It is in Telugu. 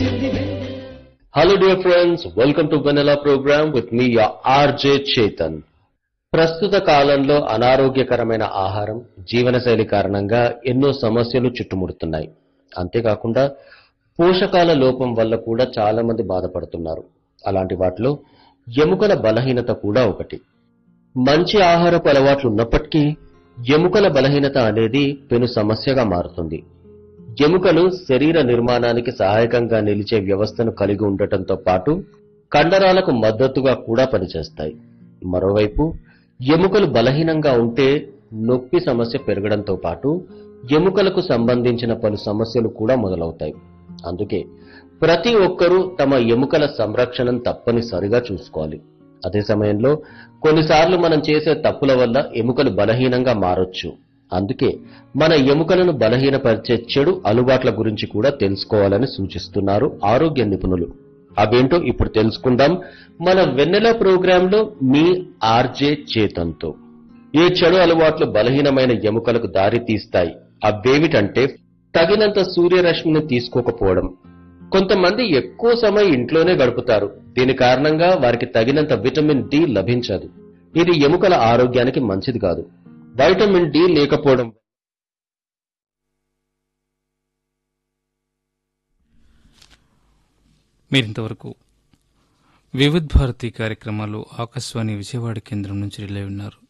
Hello dear friends, welcome to Vanilla program with me your RJ Chetan. ప్రస్తుత కాలంలో అనారోగ్యకరమైన ఆహారం జీవనశైలి కారణంగా ఎన్నో సమస్యలు చుట్టుముడుతున్నాయి అంతేకాకుండా పోషకాల లోపం వల్ల కూడా చాలా మంది బాధపడుతున్నారు అలాంటి వాటిలో ఎముకల బలహీనత కూడా ఒకటి మంచి ఆహారపు అలవాట్లు ఉన్నప్పటికీ ఎముకల బలహీనత అనేది పెను సమస్యగా మారుతుంది ఎముకలు శరీర నిర్మాణానికి సహాయకంగా నిలిచే వ్యవస్థను కలిగి ఉండటంతో పాటు కండరాలకు మద్దతుగా కూడా పనిచేస్తాయి మరోవైపు ఎముకలు బలహీనంగా ఉంటే నొప్పి సమస్య పెరగడంతో పాటు ఎముకలకు సంబంధించిన పలు సమస్యలు కూడా మొదలవుతాయి అందుకే ప్రతి ఒక్కరూ తమ ఎముకల సంరక్షణను తప్పనిసరిగా చూసుకోవాలి అదే సమయంలో కొన్నిసార్లు మనం చేసే తప్పుల వల్ల ఎముకలు బలహీనంగా మారొచ్చు అందుకే మన ఎముకలను బలహీనపరిచే చెడు అలవాట్ల గురించి కూడా తెలుసుకోవాలని సూచిస్తున్నారు ఆరోగ్య నిపుణులు అవేంటో ఇప్పుడు తెలుసుకుందాం మన వెన్నెల ప్రోగ్రాంలో మీ ఆర్జే చేతంతో ఈ చెడు అలవాట్లు బలహీనమైన ఎముకలకు దారి తీస్తాయి అవేమిటంటే తగినంత సూర్యరశ్మిని తీసుకోకపోవడం కొంతమంది ఎక్కువ సమయం ఇంట్లోనే గడుపుతారు దీని కారణంగా వారికి తగినంత విటమిన్ డి లభించదు ఇది ఎముకల ఆరోగ్యానికి మంచిది కాదు వైటమిన్ డి లేకపోవడం మీరింతవరకు వివిధ్ భారతి కార్యక్రమాలు ఆకాశవాణి విజయవాడ కేంద్రం నుంచి రిలే ఉన్నారు